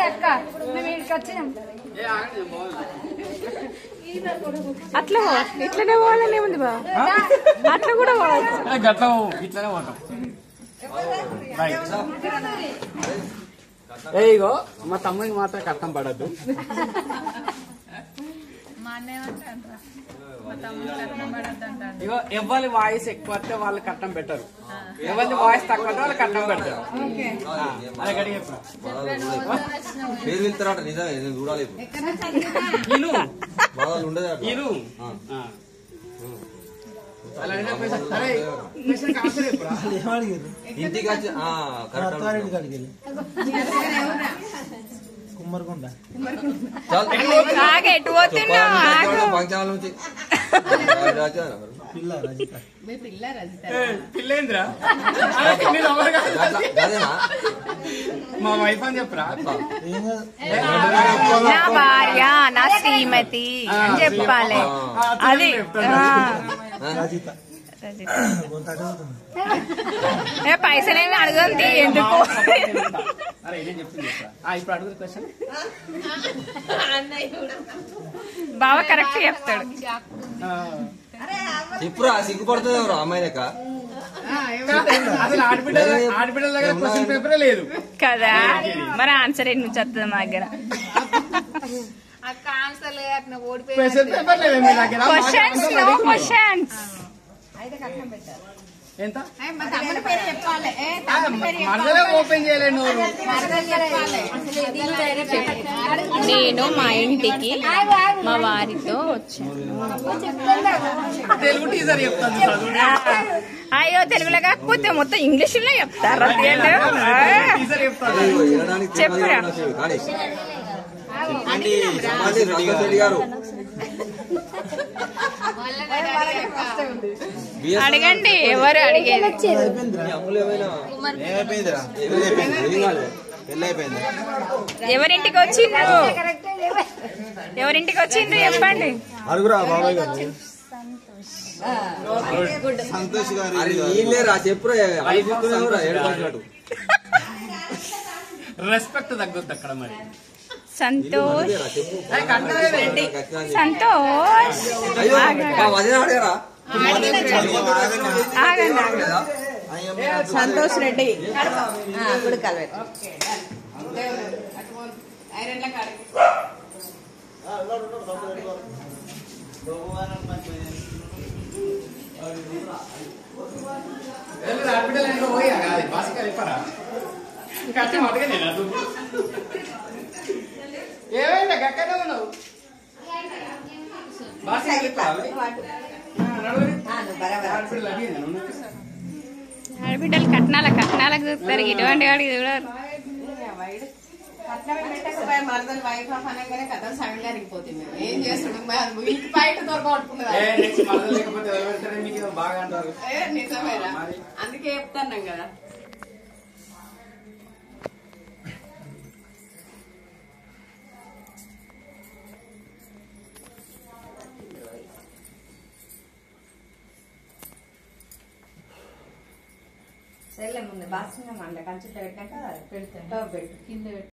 రాలే అక్క మేము ఇక్కడికి వచ్చినాం అట్లా పో. ఇట్లనే పోవాలని ఏముంది బా అట్లా కూడా పోవచ్చు గట్ల ఇట్లనే పోతాం ఏ ఇగో మా తమ్ముడికి మాత్రం కట్టం పడద్దు ఇగో ఎవరి వాయిస్ ఎక్కువ వస్తే వాళ్ళు కట్టం పెట్టరు ఎవరి వాయిస్ తక్కువ వస్తే వాళ్ళు కట్టం పెడతారు ఆ, అదే గడిగా చెప్పు. పేరు వెళ్తారట నిజమే నేను చూడాలి ఇప్పుడు ఇను బాధలు ఉండదు ఇను ఆ. అలా అయినా question- అరే, question కి answer చెప్పురా. ఇంటికి వచ్చి ఆ, కరెక్ట్ అనుకున్నా. కుమ్మరకొండ చాలు. ఆగ ఎటు పోతున్నావు ఆగు చెప్పాలంటే ఫంక్షన్ హాల్ నుంచి రాజా మరి. పిల్ల రజిత ఏ, పిల్లేంద్రా అరే, నేను ఎవరు కాదు. గట్ల- గదేనా మా వైఫ్ అని చెప్పరా ఏం కాదు. నా భార్య నా శ్రీమతి అని చెప్పాలి ఆ. అది ఆ. రజిత రజిత. గొంతు అడుగుతుంది ఏ పైసలేమి అడగండి ఎందుకు అరే ఇదే చెప్తుంది చెప్పరా. ఆ, ఇప్పుడు అడుగుతుంది క్వశ్చన్ బావ కరెక్ట్ చెప్తాడు చెప్పురా సిగ్గుపడుతుంది ఎవరు అమ్మాయి లెక్క అసలు ఆడబిడ్డ ఆడబిడ్డల దగ్గర క్వశ్చన్ పేపరే లేదు కదా మరి ఆన్సర్ ఎన్ని నుంచి వస్తుంది మా దగ్గర అక్క ఆన్సర్ అట్లా ఓడిపోయి క్వశ్చన్ పేపర్ లేదు మీ దగ్గర క్వశ్చన్స్ నో క్వశ్చన్స్ ఎంత మా తమ్ముడి పేరు చెప్పాలి ఏ, ఆ, మరదలే ఓపెన్ చేయలేదు నువ్వు మరదలు చెప్పాలి. అసలు దీని పేరే చెప్పాలి. నేను మా ఇంటికి మా వారితో వచ్చాను తెలుగు టీచర్ చెప్తాను చదువు అయ్యో తెలుగులో కాకపోతే మొత్తం ఇంగ్లీష్ లో చెప్తారా టీచర్ చెప్తాను ఇదిగో వినడానికి చెప్పురా. తెలియదు కానీ చెప్పండి సంతోష్ రెడ్డి గారు బిఎస్ అడగండి ఎవరు అడిగేది అయిపోయిందిరా మీ అమ్ములు ఏమైనా ఏమైపోయిందిరా ఏం కాలేదు పెళ్ళి అయిపోయింది ఎవరింటికి వచ్చిండ్రు ఎవరింటికి వచ్చిండ్రు చెప్పండి అడుగురా బాబాయ్ గారు సంతోష్ గారు అరే వీళ్ళేరా చెప్పురా అయిపోతున్నావురా ఏడుకొచ్చినట్టు రెస్పెక్ట్ తగ్గొద్దు అక్కడ మరి సంతోష్ వీళ్ళేరా చెప్పు అరే, కట్టలేదు. ఖచ్చితంగా చెప్పు. సంతోష్ అయ్యో మా వదిన అడిగారా ఆగండి ఆగండి. సంతోష్ రెడ్డి గుడి కలవెట్ వెళ్ళి ఆడబిడ్డలు ఎంతో పోయా కాదు బాసిక చెప్పరా ఇంకా అట్టే మటుగా నేను అటు ఏమైందా గక్కనే ఉన్నావు బాసిక చెప్పాలి ఆడబిడ్డలు అడిగాను నువ్వు. ఆడబిడ్డలు కట్నాల కట్నాలకు చూస్తారు ఇటువంటి వాడికి చూడరు మరదలు వైఫ్ ఆఫ్ అనగానే కథ సగం జరిగిపోతుంది మేము. ఏం చేస్తున్నాం మరి ఇంటి బయట దొరకబట్టుకున్నదా ఏ, నెక్స్ట్ మరదలు లేకపోతే ఎవరు పెడతారని మీకు బాగా అంటారు ఏ, నిజమేరా అందుకే చెప్తాన్నాం కదా సెల్లె ముందు బాగా మండ కంచెట్లో పెట్టాక పెడతాం పెట్టు కింద పెట్టు